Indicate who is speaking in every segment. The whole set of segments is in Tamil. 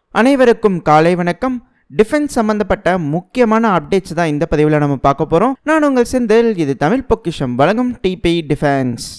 Speaker 1: அனைவருக்கும் காலை வணக்கம் டிஃபென்ஸ் சம்பந்தப்பட்ட முக்கியமான அப்டேட்ஸ் தான் இந்த பதிவில் நம்ம பார்க்க போகிறோம் நான் உங்கள் செந்தில் இது தமிழ் பொக்கிஷம் வழங்கும் டிபி டிஃபென்ஸ்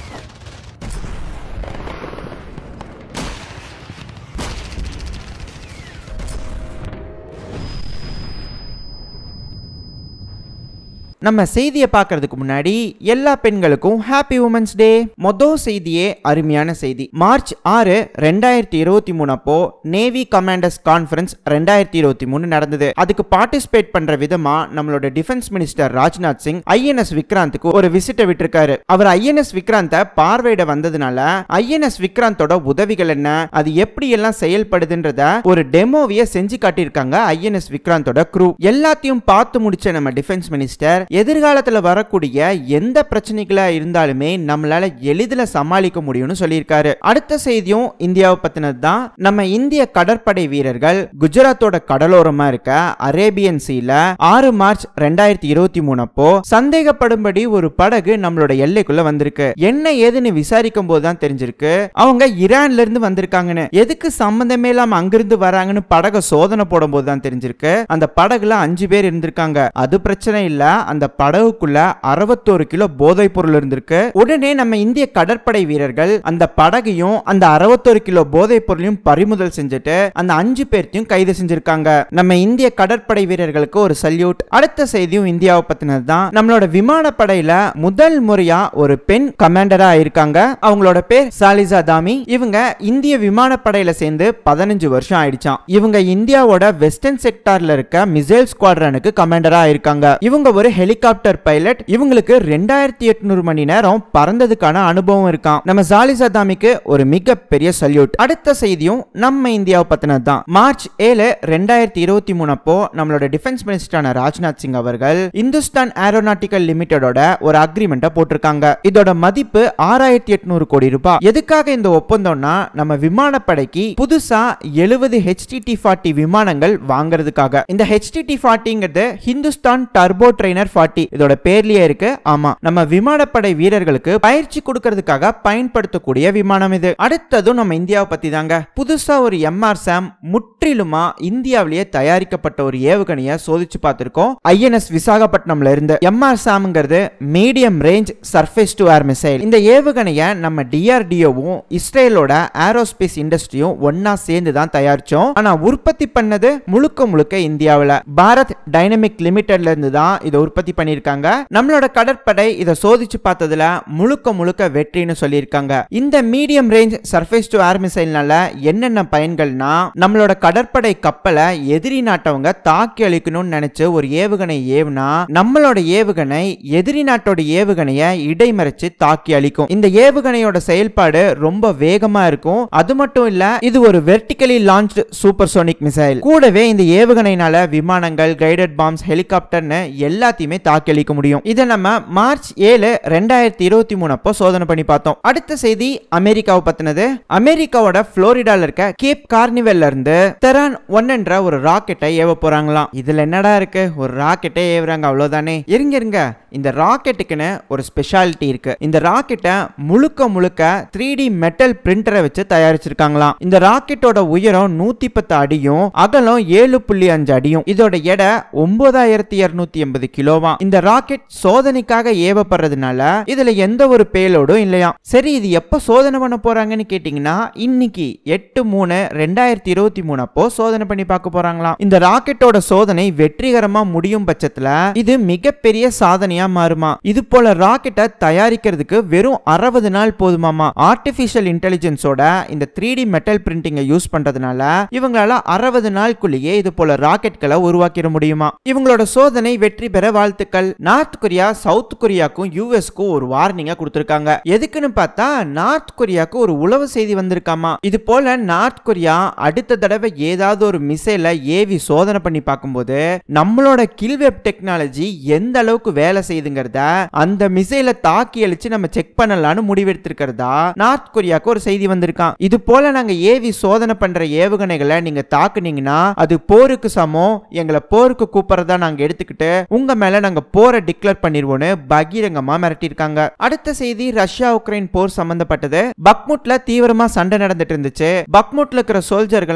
Speaker 1: நம்ம செய்தியை பார்க்கறதுக்கு முன்னாடி எல்லா பெண்களுக்கும் ஹாப்பி உமன்ஸ் டே மொதல் செய்தியே அருமையான செய்தி மார்ச் ஆறு ரெண்டாயிரத்தி இருபத்தி மூணு அப்போ நேவி கமாண்டர்ஸ் கான்ஃபரன்ஸ் ரெண்டாயிரத்தி இருபத்தி மூணு நடந்தது அதுக்கு பார்ட்டிசிபேட் பண்ற விதமா நம்மளோட defence minister Rajnath Singh INS விக்ராந்துக்கு ஒரு விசிட்டை விட்டிருக்காரு அவர் ஐஎன்எஸ் விக்ராந்த பார்வையிட வந்ததுனால ஐஎன்எஸ் விக்ராந்தோட உதவிகள் என்ன அது எப்படி எல்லாம் செயல்படுதுன்றத ஒரு டெமோவிய செஞ்சு காட்டியிருக்காங்க ஐஎன்எஸ் விக்ராந்தோட க்ரூ எல்லாத்தையும் பார்த்து முடிச்ச நம்ம டிஃபென்ஸ் மினிஸ்டர் எதிர்காலத்துல வரக்கூடிய எந்த பிரச்சனைகளா இருந்தாலுமே நம்மளால எளிதில் சமாளிக்க முடியும்னு சொல்லியிருக்காரு அடுத்த செய்தியும் இந்தியாவை பத்தினது தான் நம்ம இந்திய கடற்படை வீரர்கள் குஜராத்தோட கடலோரமா இருக்க அரேபியன் சீல ஆறு மார்ச் ரெண்டாயிரத்தி இருபத்தி மூணு அப்போ சந்தேகப்படும்படி ஒரு படகு நம்மளோட எல்லைக்குள்ள வந்திருக்கு என்ன ஏதுன்னு விசாரிக்கும் போது தான் தெரிஞ்சிருக்கு அவங்க ஈரான்ல இருந்து வந்திருக்காங்கன்னு எதுக்கு சம்பந்தமே இல்லாம அங்கிருந்து வராங்கன்னு படகை சோதனை போடும் போது தான் தெரிஞ்சிருக்கு அந்த படகுல அஞ்சு பேர் இருந்திருக்காங்க அது பிரச்சனை இல்ல அந்த படகுக்குள்ள அறுபத்தோரு கிலோ போதைப் பொருள் இருந்திருக்கு உடனே நம்ம இந்திய கடற்படை வீரர்கள் அந்த படகையும் அந்த அறுபத்தோரு கிலோ போதைப் பொருளையும் பறிமுதல் செஞ்சுட்டு அந்த அஞ்சு பேர்த்தையும் கைது செஞ்சிருக்காங்க நம்ம இந்திய கடற்படை வீரர்களுக்கு ஒரு சல்யூட் அடுத்த செய்தியும் இந்தியாவை பத்தினது தான் நம்மளோட விமானப்படையில முதல் முறையா ஒரு பெண் கமாண்டரா இருக்காங்க அவங்களோட பேர் சாலிசா தாமி இவங்க இந்திய விமானப்படையில சேர்ந்து பதினஞ்சு வருஷம் ஆயிடுச்சாம் இவங்க இந்தியாவோட வெஸ்டர்ன் செக்டார்ல இருக்க மிசைல் ஸ்குவாட்ரனுக்கு கமாண்டரா இருக்காங்க இவங்க ஒரு ஹெலிகாப்டர் பைலட் இவங்களுக்கு ரெண்டாயிரத்தி எட்நூறு மணி நேரம் பறந்ததுக்கான அனுபவம் இருக்கான் நம்ம ஜாலிசா தாமிக்கு ஒரு மிகப்பெரிய சல்யூட் அடுத்த செய்தியும் நம்ம இந்தியாவை பத்தினது தான் மார்ச் ஏழு ரெண்டாயிரத்தி இருபத்தி மூணு அப்போ நம்மளோட டிஃபென்ஸ் மினிஸ்டரான ராஜ்நாத் சிங் அவர்கள் இந்துஸ்தான் ஏரோநாட்டிக்கல் லிமிடெடோட ஒரு அக்ரிமெண்ட்டை போட்டிருக்காங்க இதோட மதிப்பு ஆறாயிரத்தி எட்நூறு கோடி ரூபாய் எதுக்காக இந்த ஒப்பந்தம்னா நம்ம விமானப்படைக்கு புதுசா எழுபது ஹெச்டிடி ஃபார்ட்டி விமானங்கள் வாங்குறதுக்காக இந்த ஹெச்டிடி ஃபார்ட்டிங்கிறது ஹிந்துஸ்தான் டர்போ ட்ரெயினர் ஃபார்ட்டி இதோட பேர்லயே இருக்கு ஆமா நம்ம விமானப்படை வீரர்களுக்கு பயிற்சி கொடுக்கறதுக்காக பயன்படுத்தக்கூடிய விமானம் இது அடுத்ததும் நம்ம இந்தியாவை பத்தி தாங்க புதுசா ஒரு எம்ஆர் சாம் முற்றிலுமா இந்தியாவிலேயே தயாரிக்கப்பட்ட ஒரு ஏவுகணையை சோதிச்சு பார்த்திருக்கோம் ஐஎன்எஸ் விசாகப்பட்டினம்ல இருந்து எம்ஆர் சாம்ங்கிறது medium range surface to air missile இந்த ஏவுகணையை நம்ம டிஆர்டிஓவும் இஸ்ரேலோட ஏரோஸ்பேஸ் இண்டஸ்ட்ரியும் ஒன்னா சேர்ந்து தான் தயாரிச்சோம் ஆனா உற்பத்தி பண்ணது முழுக்க முழுக்க இந்தியாவில் பாரத் டைனமிக் லிமிடெட்ல இருந்து தான் இதை உற்பத்தி பண்ணியிருக்காங்க நம்மளோட கடற்படை இதை சோதிச்சு பார்த்ததுல முழுக்க முழுக்க வெற்றின்னு சொல்லியிருக்காங்க இந்த medium range surface to air மிசைல்னால என்னென்ன பயன்கள்னா நம்மளோட கடற்படை கப்பலை எதிரி நாட்டவங்க தாக்கி அழிக்கணும்னு நினைச்சு ஒரு ஏவுகணை ஏவுனா நம்மளோட ஏவுகணை எதிரி நாட்டோட ஏவுகணையை இடைமறைச்சு தாக்கி அழிக்கும் இந்த ஏவுகணையோட செயல்பாடு ரொம்ப வேகமா இருக்கும் அது மட்டும் இல்ல இது ஒரு vertically launched supersonic missile கூடவே இந்த ஏவுகணைனால விமானங்கள் கைடட் பாம்ஸ் ஹெலிகாப்டர்னு எல்லாத்தையுமே தாக்கி அழிக்க முடியும் இதை நம்ம மார்ச் ஏழு ரெண்டாயிரத்தி இருபத்தி மூணு அப்போ சோதனை பண்ணி பார்த்தோம் அடுத்த செய்தி அமெரிக்காவை பத்தினது அமெரிக்காவோட புளோரிடால இருக்க கேப் கார்னிவெல்ல இருந்து தெரான் ஒன் என்ற ஒரு ராக்கெட்டை ஏவ போறாங்களாம் இதுல என்னடா இருக்கு ஒரு ராக்கெட்டை ஏவுறாங்க அவ்வளவுதானே இருங்க இருங்க இந்த ராக்கெட்டுக்குன்னு ஒரு ஸ்பெஷாலிட்டி இருக்கு இந்த ராக்கெட்டை முழுக்க முழுக்க த்ரீ டி மெட்டல் பிரிண்டரை வச்சு தயாரிச்சிருக்காங்களாம் இந்த ராக்கெட்டோட உயரம் நூத்தி பத்து அடியும் அகலம் ஏழு புள்ளி அஞ்சு அடியும் இதோட எடை ஒன்பதாயிரத்தி இருநூத்தி எண்பது கிலோவா இந்த ராக்கெட் சோதனைக்காக ஏவப்படுறதுனால இதுல எந்த ஒரு பேலோடும் இல்லையா சரி இது எப்ப சோதனை பண்ண போறாங்கன்னு கேட்டீங்கன்னா இன்னைக்கு எட்டு மூணு ரெண்டாயிரத்தி இருபத்தி மூணு அப்போ சோதனை பண்ணி பார்க்க போறாங்களாம் இந்த ராக்கெட்டோட சோதனை வெற்றிகரமா முடியும் பட்சத்துல இது மிகப்பெரிய சாதனையா மாறுமா இது போல ராக்கெட்டை தயாரிக்கிறதுக்கு வெறும் அறுபது நாள் போதுமாமா ஆர்டிபிஷியல் இன்டெலிஜென்ஸோட இந்த த்ரீ டி மெட்டல் பிரிண்டிங்கை யூஸ் பண்றதுனால இவங்களால அறுபது நாளுக்குள்ளேயே இது போல ராக்கெட்களை உருவாக்கிட முடியுமா இவங்களோட சோதனை வெற்றி பெற வாழ்த்துக்கள் நார்த் கொரியா சவுத் கொரியாக்கும் யூஎஸ்க்கும் ஒரு வார்னிங்கா கொடுத்திருக்காங்க எதுக்குன்னு பார்த்தா நார்த் கொரியாக்கு ஒரு உளவு செய்தி வந்திருக்காமா இது போல நார்த் கொரியா அடுத்த தடவை ஏதாவது ஒரு மிசைல ஏவி சோதனை பண்ணி பார்க்கும்போது நம்மளோட கில்வெப் டெக்னாலஜி எந்த அளவுக்கு வேலை செய்யுதுங்கிறத அந்த மிசைல தாக்கி அழிச்சு நம்ம செக் பண்ணலாம்னு முடிவெடுத்திருக்கிறதா நார்த் கொரியாக்கு ஒரு செய்தி வந்திருக்கான் இது போல நாங்க ஏவி சோதனை பண்ற ஏவுகணைகளை நீங்க தாக்குனீங்கன்னா அது போருக்கு சமம் எங்களை போருக்கு கூப்பிடுறதா நாங்க எடுத்துக்கிட்டு உங்க மேல நாங்க போரை டிக்ளேர் பண்ணிடுவோம்னு பகிரங்கமா மிரட்டியிருக்காங்க அடுத்த செய்தி ரஷ்யா உக்ரைன் போர் சம்பந்தப்பட்டது பக்முட்ல தீவிரமா சண்டை நடந்துட்டு இருந்துச்சு பக்முட்ல இருக்கிற சோல்ஜர்கள்லாம் பின்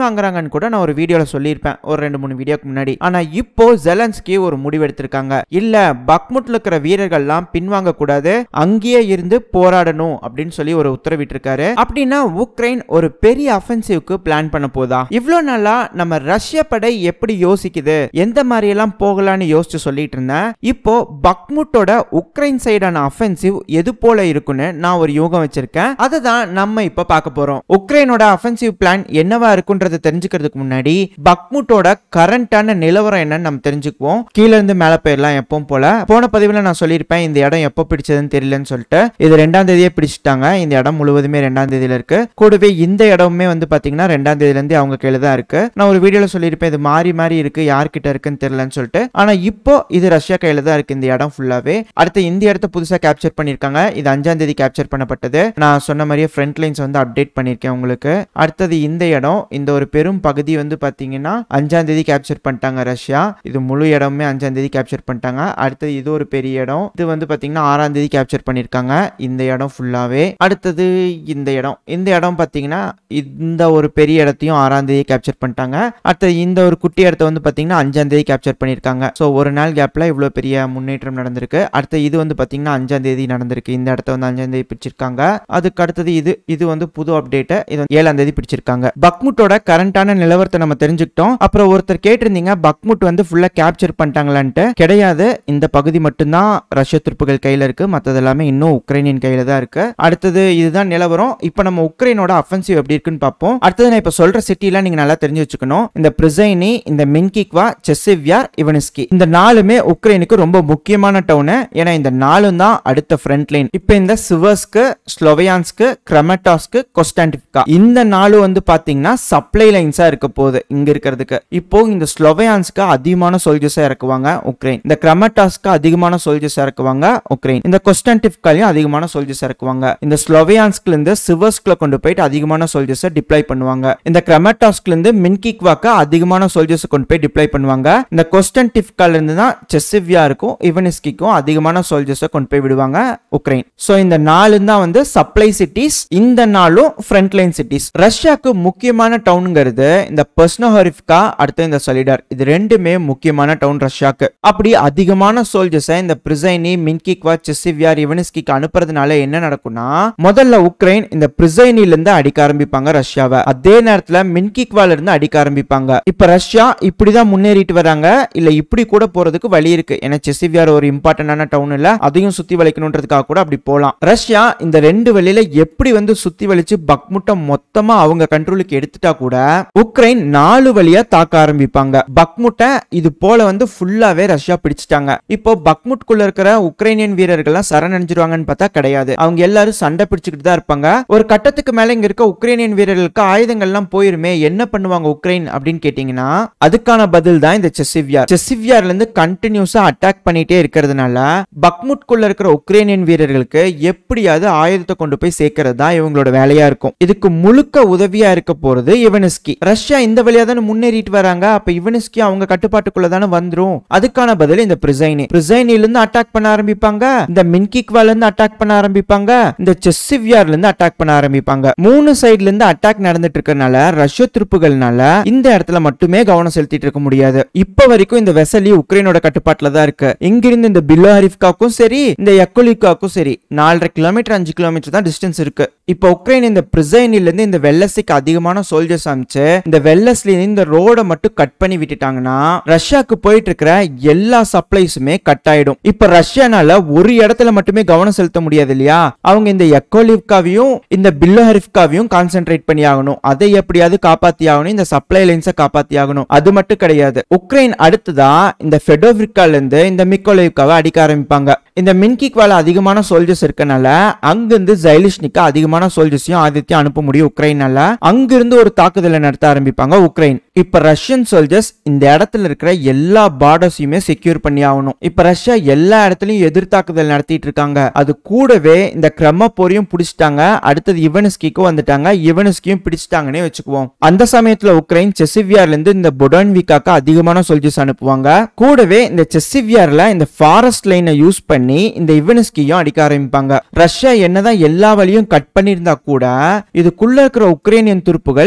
Speaker 1: பின்வாங்குறாங்கன்னு கூட நான் ஒரு வீடியோல சொல்லியிருப்பேன் ஒரு ரெண்டு மூணு வீடியோக்கு முன்னாடி ஆனா இப்போ ஜெலன்ஸ்கி ஒரு முடிவு எடுத்திருக்காங்க இல்ல பக்முட்ல இருக்கிற வீரர்கள்லாம் பின்வாங்க கூடாது அங்கேயே இருந்து போராடணும் அப்படின்னு சொல்லி ஒரு உத்தரவிட்டிருக்காரு அப்படின்னா உக்ரைன் ஒரு பெரிய அஃபென்சிவ்க்கு பிளான் பண்ண போதா இவ்வளோ நாளா நம்ம ரஷ்ய படை எப்படி யோசிக்குது எந்த மாதிரி எல்லாம் போகலான்னு யோசிச்சு சொல்லிட்டு இருந்தேன் இப்போ பக்முட்டோட உக்ரைன் சைடான அஃபென்சிவ் எது போல இருக்குன்னு நான் ஒரு யோகம் வச்சிருக்கேன் அதை தான் நம்ம இப்ப பார்க்க போறோம் உக்ரைனோட அஃபென்சிவ் பிளான் என்னவா இருக்குன்றத தெரிஞ்சுக்கிறதுக்கு முன்னாடி பக்முட்டோட கரண்டான நிலவரம் என்னன்னு நம்ம தெரிஞ்சுக்குவோம் கீழ இருந்து மேல போயிடலாம் எப்பவும் போல போன பதிவுல நான் சொல்லியிருப்பேன் இந்த இடம் எப்போ பிடிச்சதுன்னு தெரியலன்னு சொல்லிட்டு இது ரெண்டாம் தேதியே பிடிச்சிட்டாங்க இந்த இடம் முழுவதுமே ரெண்டாம் தேதியில இருக்கு கூடவே இந்த இடமுமே வந்து பாத்தீங்கன்னா ரெண்டாம் தேதியில இருந்து அவங்க கையில தான் இருக்கு நான் ஒரு வீடியோல சொல்லியிருப்பேன் இது மாறி மாறி இருக்கு யார்கிட்ட இருக்குன்னு தெரியலன்னு சொல்லிட்டு ஆனா இப்போ இது ரஷ்யா கையில தான் இருக்கு இந்த இடம் ஃபுல்லாவே அடுத்து இந்த இடத்த புதுசா கேப்சர் பண்ணிருக்காங்க இது அஞ்சாம் தேதி கேப்சர் பண்ணப்பட்டது நான் சொன்ன மாதிரியே ஃப்ரண்ட் லைன்ஸ் வந்து அப்டேட் பண்ணிருக்கேன் உங்களுக்கு அடுத்தது இந்த இடம் இந்த ஒரு பெரும் பகுதி வந்து பாத்தீங்கன்னா அஞ்சாம் தேதி கேப்சர் பண்ணிட்டாங்க ரஷ்யா இது முழு இடமுமே அஞ்சாம் தேதி கேப்சர் பண்ணிட்டாங்க அடுத்தது இது ஒரு பெரிய இடம் இது வந்து பாத்தீங்கன்னா ஆறாம் தேதி கேப்சர் பண்ணிருக்காங்க இந்த இடம் ஃபுல்லாவே அடுத்தது இந்த இடம் இந்த இடம் பாத்தீங்கன்னா இந்த ஒரு பெரிய இடத்தையும் ஆறாம் தேதி கேப்சர் பண்ணிட்டாங்க அடுத்தது இந்த ஒரு குட்டி இடத்த வந்து பாத்தீங்கன்னா அஞ்சாம் தேதி கேப்சர் பண்ணிருக்காங்க ஸோ ஒரு நாள் கேப்ல இவ்வளவு பெரிய முன்னேற்றம் நடந்திருக்கு அடுத்து இது வந்து பாத்தீங்கன்னா அஞ்சாம் தேதி நடந்திருக்கு இந்த இடத்த வந்து அஞ்சாம் தேதி பிடிச்சிருக்காங்க அதுக்கு அடுத்தது இது இது வந்து புது அப்டேட் இது வந்து ஏழாம் தேதி பிடிச்சிருக்காங்க பக்முட்டோட கரண்டான நிலவரத்தை நம்ம தெரிஞ்சுக்கிட்டோம் அப்புறம் ஒருத்தர் கேட்டிருந்தீங்க பக்முட் வந்து ஃபுல்லா கேப்சர் பண்ணிட்டாங்களான்ட்டு கிடையாது இந்த பகுதி மட்டும்தான் ரஷ்ய துருப்புகள் கையில இருக்கு மற்றது எல்லாமே இன்னும் உக்ரைனியன் கையில தான் இருக்கு அடுத்தது இதுதான் நிலவரம் இப்போ நம்ம உக்ரைனோட அஃபென்சிவ் எப்படி இருக்குன்னு பார்ப்போம் அடுத்தது நான் இப்போ சொல்ற சிட்டிலாம் நீங்க நல்லா தெரிஞ்சு வச்சுக்கணும் இந்த பிரிசைனி இந்த மின்கிக்வா செசிவ்யார் இவனிஸ்கி இந்த நாலுமே உக்ரைனுக்கு ரொம்ப முக்கியமான டவுனு ஏன்னா இந்த நாலும் தான் அடுத்த ஃப்ரண்ட் லைன் இப்போ இந்த சிவர்ஸ்க்கு ஸ்லோவியான்ஸ்க்கு கிரமட்டாஸ்க்கு கொஸ்டான்டிவ்கா இந்த நாலு வந்து பாத்தீங்கன்னா சப்ளை லைன்ஸா இருக்க போகுது இங்க இருக்கிறதுக்கு இப்போ இந்த ஸ்லோவியான்ஸ்க்கு அதிகமான சோல்ஜர்ஸா இறக்குவாங்க உக்ரைன் இந்த கிரமட்டாஸ்க்கு அதிகமான சோல்ஜர்ஸ் இறக்குவாங்க உக்ரைன் இந்த கொஸ்டான்டிவ்காலையும் அதிகமான சோல்ஜர்ஸ் இறக்குவாங்க இந்த ஸ்லோவியான்ஸ்க்ல இருந்து சிவர்ஸ்க்ல கொண்டு போயிட்டு அதிகமான சோல்ஜர்ஸை டிப்ளை பண்ணுவாங்க இந்த கிரமட்டாஸ்க்ல இருந்து மின்கிக்வாக்க அதிகமான சோல்ஜர்ஸ் கொண்டு போய் டிப்ளை பண்ணுவாங்க இந்த கொஸ்டன்டிவ்கால இருந்து தான் செசிவ்யா இருக்கும் இவனிஸ்கிக்கும் அதிகமான சோல்ஜர்ஸை கொண்டு போய் விடுவாங்க உக்ரைன் சோ இந்த நாலு தான் வந்து சப்ளை சிட்டிஸ் இந்த நாளும் ஃப்ரண்ட் லைன் சிட்டிஸ் ரஷ்யாக்கு முக்கியமான டவுனுங்கிறது இந்த பர்ஸ்னோஹரிஃப்கா அடுத்து இந்த சொலிடார் இது ரெண்டுமே முக்கியமான டவுன் ரஷ்யாக்கு அப்படி அதிகமான சோல்ஜர்ஸை இந்த பிரிசைனி மின்கிக்வா செசிவியார் இவனிஸ்கிக்கு அனுப்புறதுனால என்ன நடக்கும்னா முதல்ல உக்ரைன் இந்த பிரிசைனில இருந்து அடிக்க ஆரம்பிப்பாங்க ரஷ்யாவை அதே நேரத்துல மின்கிக்வால இருந்து அடிக்க ஆரம்பிப்பாங்க இப்ப ரஷ்யா இப்படிதான் முன்னேறிட்டு வராங்க இல்ல இப்படி கூட போறதுக்கு வழி இருக்கு ஏன்னா செசிவியார் ஒரு இம்பார்ட்டன்டான டவுன் இல்ல அதையும் சுத்தி வளைக்கணுன்றதுக்காக கூட அப்படி போலாம் ரஷ்யா இந்த ரெண்டு வழியில எப்படி வந்து சுத்தி வலிச்சு பக்முட்டை மொத்தமா அவங்க கண்ட்ரோலுக்கு எடுத்துட்டா கூட உக்ரைன் நாலு வழியா தாக்க ஆரம்பிப்பாங்க பக்முட்டை இது போல வந்து ஃபுல்லாவே ரஷ்யா பிடிச்சிட்டாங்க இப்போ பக்முட்குள்ள இருக்கிற உக்ரைனியன் வீரர்கள்லாம் சரணடைஞ்சிருவாங்கன்னு பார்த்தா கிடையாது அவங்க எல்லாரும் சண்டை பிடிச்சுக்கிட்டு தான் இருப்பாங்க ஒரு கட்டத்துக்கு மேல இங்க இருக்க உக்ரைனியன் வீரர்களுக்கு ஆயுதங்கள்லாம் போயிருமே என்ன பண்ணுவாங்க உக்ரைன் அப்படின்னு கேட்டீங்கன்னா அதுக்கான பதில் தான் இந்த செசிவியார் செசிவியார்ல இருந்து கண்டினியூஸா அட்டாக் பண்ணிட்டே இருக்கிறதுனால பக்முட்குள்ள இருக்கிற உக்ரைனியன் வீரர்களுக்கு எப்படியாவது ஆயுதத்தை கொண்டு போய் சேர்க்கறது தான் இவங்களோட வேலையா இருக்கும் இதுக்கு முழுக்க உதவியா இருக்க போறது இவனிஸ்கி ரஷ்யா இந்த வழியா தானே முன்னேறிட்டு வராங்க அப்ப இவனிஸ்கி அவங்க கட்டுப்பாட்டுக்குள்ள தானே வந்துரும் அதுக்கான பதில் இந்த பிரிசைனி பிரிசைனில இருந்து அட்டாக் பண்ண ஆரம்பிப்பாங்க இந்த மின்கிக்வால இருந்து அட்டாக் பண்ண ஆரம்பிப்பாங்க இந்த செஸ்ஸிவியார்ல இருந்து அட்டாக் பண்ண ஆரம்பிப்பாங்க மூணு சைடுல இருந்து அட்டாக் நடந்துட்டு இருக்கறனால ரஷ்ய துருப்புகள்னால இந்த இடத்துல மட்டுமே கவனம் செலுத்திட்டு இருக்க முடியாது இப்ப வரைக்கும் இந்த வெசலி உக்ரைனோட கட்டுப்பாட்டுல தான் இருக்கு இங்கிருந்து இந்த பில்லோஹரிஃப்காக்கும் சரி இந்த யக்கோலிக்காக்கும் சரி நாலரை கிலோமீட்டர் அஞ்சு கிலோமீட்டர் தான் டிஸ்டன்ஸ் இருக்கு இப்போ உக்ரைன் இந்த பிரிசைனில இருந்து இந்த வெள்ளசிக்கு அதிகமான சோல்ஜர்ஸ் அமிச்சு இந்த வெள்ளஸ்ல இந்த ரோட மட்டும் கட் பண்ணி விட்டுட்டாங்கன்னா ரஷ்யாக்கு போயிட்டு இருக்கிற எல்லா சப்ளைஸுமே கட் ஆயிடும் இப்ப ரஷ்யானால ஒரு இடத்துல மட்டுமே கவனம் செலுத்த முடியாது இல்லையா அவங்க இந்த எக்கோலிவ்காவையும் இந்த பில்லோஹரிஃப்காவையும் கான்சென்ட்ரேட் பண்ணி ஆகணும் அதை எப்படியாவது காப்பாத்தி ஆகணும் இந்த சப்ளை லைன்ஸை காப்பாத்தி ஆகணும் அது மட்டும் கிடையாது உக்ரைன் அடுத்ததா இந்த ஃபெடோவிக்கால இருந்து இந்த மிக்கோலிவ்காவை அடிக்க ஆரம்பிப்பாங்க இந்த மின்கிக்வால அதிகமான சோல்ஜர்ஸ் இருக்கனால அங்கிருந்து ஜைலிஷ்னிக்கு அதிகமான சோல்ஜர்ஸையும் ஆதித்யம் அனுப்ப முடியும் உக்ரைனால அங்கிருந்து ஒரு தாக்குதலை நடத்த ஆரம்பிப்பாங்க உக்ரைன் இப்ப ரஷ்யன் சோல்ஜர்ஸ் இந்த இடத்துல இருக்கிற எல்லா பார்டர்ஸையுமே செக்யூர் பண்ணி ஆகணும் இப்ப ரஷ்யா எல்லா இடத்துலயும் எதிர்த்தாக்குதல் நடத்திட்டு இருக்காங்க அது கூடவே இந்த கிரம போரையும் பிடிச்சிட்டாங்க அடுத்தது இவனிஸ்கிக்கும் வந்துட்டாங்க இவனிஸ்கியும் பிடிச்சிட்டாங்கன்னே வச்சுக்குவோம் அந்த சமயத்துல உக்ரைன் செசிவியார்ல இருந்து இந்த பொடான்விகாக்கு அதிகமான சோல்ஜர்ஸ் அனுப்புவாங்க கூடவே இந்த செசிவியார்ல இந்த ஃபாரஸ்ட் லைனை யூஸ் பண்ணி இந்த இவனிஸ்கியும் அடிக்க ஆரம்பிப்பாங்க ரஷ்யா என்னதான் எல்லா வழியும் கட் பண்ணியிருந்தா கூட இதுக்குள்ள இருக்கிற உக்ரைனியன் துருப்புகள்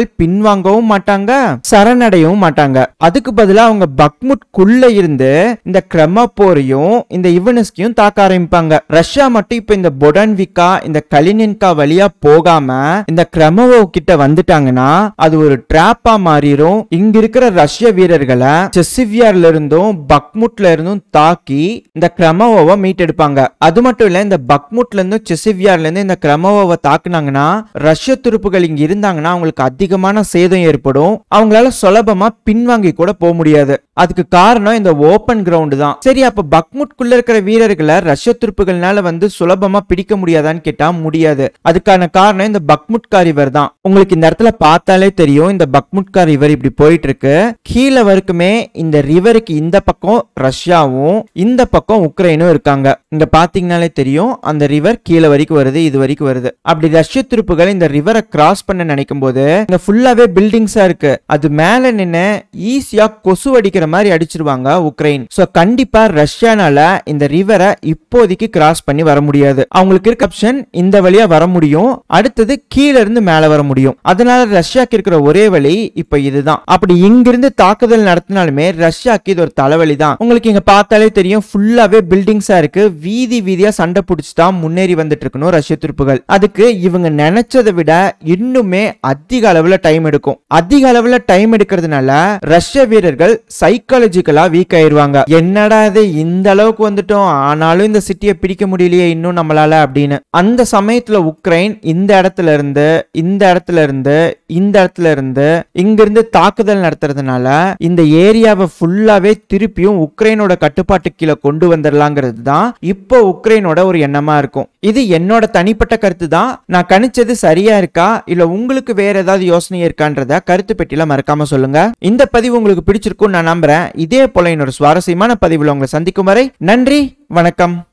Speaker 1: பின்வாங்கவும் மாட்டாங்க சரணடையவும் மாட்டாங்க அதுக்கு பதிலா அவங்க பக்முட்குள்ள இருந்து இந்த கிரமப்போரையும் இந்த இவனஸ்கையும் தாக்க ஆரம்பிப்பாங்க ரஷ்யா மட்டும் இப்ப இந்த பொடன்விக்கா இந்த கலினின்கா வழியா போகாம இந்த கிரமவோ கிட்ட வந்துட்டாங்கன்னா அது ஒரு டிராப்பா மாறிடும் இங்க இருக்கிற ரஷ்ய வீரர்களை செசிவியார்ல இருந்தும் பக்முட்ல இருந்தும் தாக்கி இந்த கிரமவோவை மீட்டெடுப்பாங்க அது மட்டும் இல்ல இந்த பக்முட்ல இருந்தும் செசிவியார்ல இருந்து இந்த கிரமவோவை தாக்குனாங்கன்னா ரஷ்ய துருப்புகள் இங்க இருந்தாங்கன்னா அவங்களுக்கு அதிகமான சேதம் ஏற்படும் அவங்களால சுலபமா பின்வாங்கி கூட போக முடியாது அதுக்கு காரணம் இந்த ஓபன் கிரவுண்ட் தான் சரி அப்ப பக்முட்குள்ள இருக்கிற வீரர்களை ரஷ்ய துருப்புகள்னால வந்து சுலபமா பிடிக்க முடியாதான்னு கேட்டா முடியாது அதுக்கான காரணம் இந்த பக்முட்கா ரிவர் தான் உங்களுக்கு இந்த இடத்துல பார்த்தாலே தெரியும் இந்த பக்முட்கா ரிவர் இப்படி போயிட்டு இருக்கு கீழே வரைக்குமே இந்த ரிவருக்கு இந்த பக்கம் ரஷ்யாவும் இந்த பக்கம் உக்ரைனும் இருக்காங்க இங்க பாத்தீங்கனாலே தெரியும் அந்த ரிவர் கீழே வரைக்கும் வருது இது வரைக்கும் வருது அப்படி ரஷ்ய துருப்புகள் இந்த ரிவரை கிராஸ் பண்ண நினைக்கும் போது இங்க ஃபுல்லாவே பில்டிங்ஸா இருக்கு அது மேல நின்னு ஈஸியா கொசு அடிக்கிற மாதிரி அடிச்சிருவாங்க உக்ரைன் சோ கண்டிப்பா ரஷ்யானால இந்த ரிவரை இப்போதைக்கு கிராஸ் பண்ணி வர முடியாது அவங்களுக்கு இருக்க ஆப்ஷன் இந்த வழியா வர முடியும் அடுத்தது கீழ இருந்து மேல வர முடியும் அதனால ரஷ்யாக்கு இருக்கிற ஒரே வழி இப்ப இதுதான் அப்படி இங்கிருந்து தாக்குதல் நடத்தினாலுமே ரஷ்யாக்கு இது ஒரு தலைவலி தான் உங்களுக்கு இங்க பார்த்தாலே தெரியும் ஃபுல்லாவே பில்டிங்ஸா இருக்கு வீதி வீதியா சண்டை பிடிச்சு தான் முன்னேறி வந்துட்டு இருக்கணும் ரஷ்ய துருப்புகள் அதுக்கு இவங்க நினைச்சதை விட இன்னுமே அதிக அளவுல டைம் எடுக்கும் அதிக அளவுல டைம் எடுக்கிறதுனால ரஷ்ய வீரர்கள் சைக்காலஜிக்கலா வீக் ஆயிருவாங்க என்னடா இது இந்த அளவுக்கு வந்துட்டோம் ஆனாலும் இந்த சிட்டியை பிடிக்க முடியலையே இன்னும் நம்மளால அப்படின்னு அந்த சமயத்துல உக்ரைன் இந்த இடத்துல இருந்து இந்த இடத்துல இருந்து இந்த இடத்துல இருந்து இங்கிருந்து தாக்குதல் நடத்துறதுனால இந்த ஏரியாவை ஃபுல்லாவே திருப்பியும் உக்ரைனோட கட்டுப்பாட்டு கீழே கொண்டு வந்துடலாங்கிறது தான் இப்போ உக்ரைனோட ஒரு எண்ணமா இருக்கும் இது என்னோட தனிப்பட்ட கருத்து தான் நான் கணிச்சது சரியா இருக்கா இல்ல உங்களுக்கு வேற ஏதாவது யோசனை இருக்கான்றத கருத்து பெட்டியில மறக்காம சொல்லுங்க இந்த பதிவு உங்களுக்கு பிடிச்சிருக்கும் நான் நம்புறேன் இதே போல இன்னொரு சுவாரஸ்யமான பதிவுல உங்களை சந்திக்கும் வரை நன்றி வணக்கம்